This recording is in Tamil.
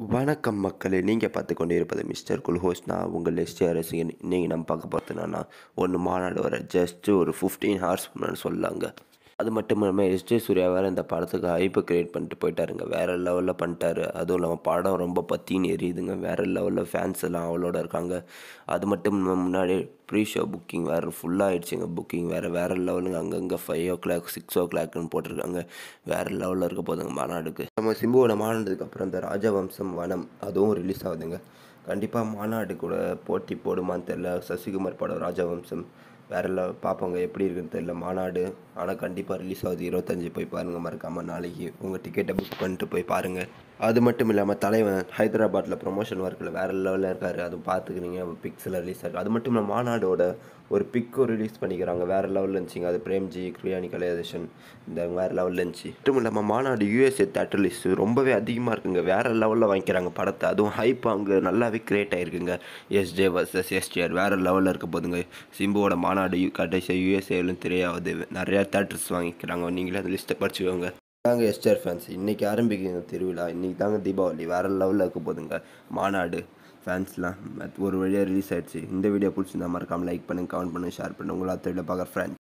வணக்கம் மக்களே நீங்கள் பார்த்து கொண்டு இருப்பது மிஸ்டர் குல் ஹோஸ்ட் நான் உங்கள் எஸ்டிஆர் ரசிகன் இன்றைக்கி நம்ம பார்க்க பார்த்தோன்னா ஒன்று மாநாடு வர ஜஸ்ட்டு ஒரு ஃபிஃப்டீன் ஹார்ஸ் முன்னாடி சொல்லலாங்க அது மட்டும் இல்லாமல் எஸ்ஜே சூர்யா வேறு இந்த படத்துக்கு ஹைப்பை க்ரியேட் பண்ணிட்டு போயிட்டாருங்க வேறு லெவலில் பண்ணிட்டாரு அதுவும் இல்லாமல் படம் ரொம்ப பத்தின்னு எரியுதுங்க வேறு லெவலில் ஃபேன்ஸ் எல்லாம் அவளோட இருக்காங்க அது மட்டும் இல்லாமல் முன்னாடி ப்ரீ ஷோ புக்கிங் வேறு ஃபுல்லாகிடுச்சுங்க புக்கிங் வேறு வேறு லெவலுங்க அங்கங்கே ஃபைவ் ஓ கிளாக் சிக்ஸ் ஓ கிளாக்னு போட்டிருக்காங்க வேறு லெவலில் இருக்க போதுங்க மாநாடுக்கு நம்ம சிம்புவோட மாநாடுக்கு அப்புறம் இந்த ராஜவம்சம் வனம் அதுவும் ரிலீஸ் ஆகுதுங்க கண்டிப்பாக மாநாடு கூட போட்டி போடுமான்னு தெரில சசிகுமார் படம் ராஜவம்சம் வேற லெவல் பார்ப்போங்க எப்படி இருக்குன்னு தெரியல மாநாடு ஆனால் கண்டிப்பாக ரிலீஸ் ஆகுது இருபத்தஞ்சி போய் பாருங்கள் மறக்காமல் நாளைக்கு உங்கள் டிக்கெட்டை புக் பண்ணிட்டு போய் பாருங்கள் அது மட்டும் இல்லாமல் தலைவன் ஹைதராபாத்தில் ப்ரொமோஷன் ஒர்க்கில் வேறு லெவலில் இருக்கார் அது பார்த்துக்கிறீங்க பிக்ஸில் ரிலீஸ் ஆகுது அது மட்டும் இல்லாமல் மாநாடோட ஒரு பிக்கும் ரிலீஸ் பண்ணிக்கிறாங்க வேறு லெவலில் இருந்துச்சுங்க அது பிரேம்ஜி கிரியானி கலையதேஷன் இந்த வேறு லெவலில் இருந்துச்சு மட்டும் இல்லாமல் மாநாடு யூஎஸ்ஏ தேட்டர் லிஸ்ட் ரொம்பவே அதிகமாக இருக்குங்க வேறு லெவலில் வாங்கிக்கிறாங்க படத்தை அதுவும் ஹைப் அங்கே நல்லாவே கிரியேட் ஆகிருக்குங்க எஸ்ஜே வர்சஸ் எஸ்டிஆர் வேறு லெவலில் இருக்க போதுங்க சிம்புவோட மாநாடு யு- கடைசியாக யூஎஸ்ஏலும் தெரியாது நிறையா தேட்டர்ஸ் வாங்கிக்கிறாங்க நீங்களே அந்த லிஸ்ட்டை படிச்சுக்கோங்க தாங்க எஸ்டிஆர் ஃபேன்ஸ் இன்றைக்கி ஆரம்பிக்குங்க திருவிழா இன்றைக்கி தாங்க தீபாவளி வேறு லெவலில் இருக்க போதுங்க மாநாடு ஃபேன்ஸ்லாம் ஒரு வழியாக ரிலீஸ் ஆயிடுச்சு இந்த வீடியோ பிடிச்சிருந்தா மறக்காமல் லைக் பண்ணுங்கள் கமெண்ட் பண்ணுங்கள் ஷேர் பண்ணுங்கள் உங்களை அத்தையில் பார்க்குற ஃப்ரெண்ட்ஸ்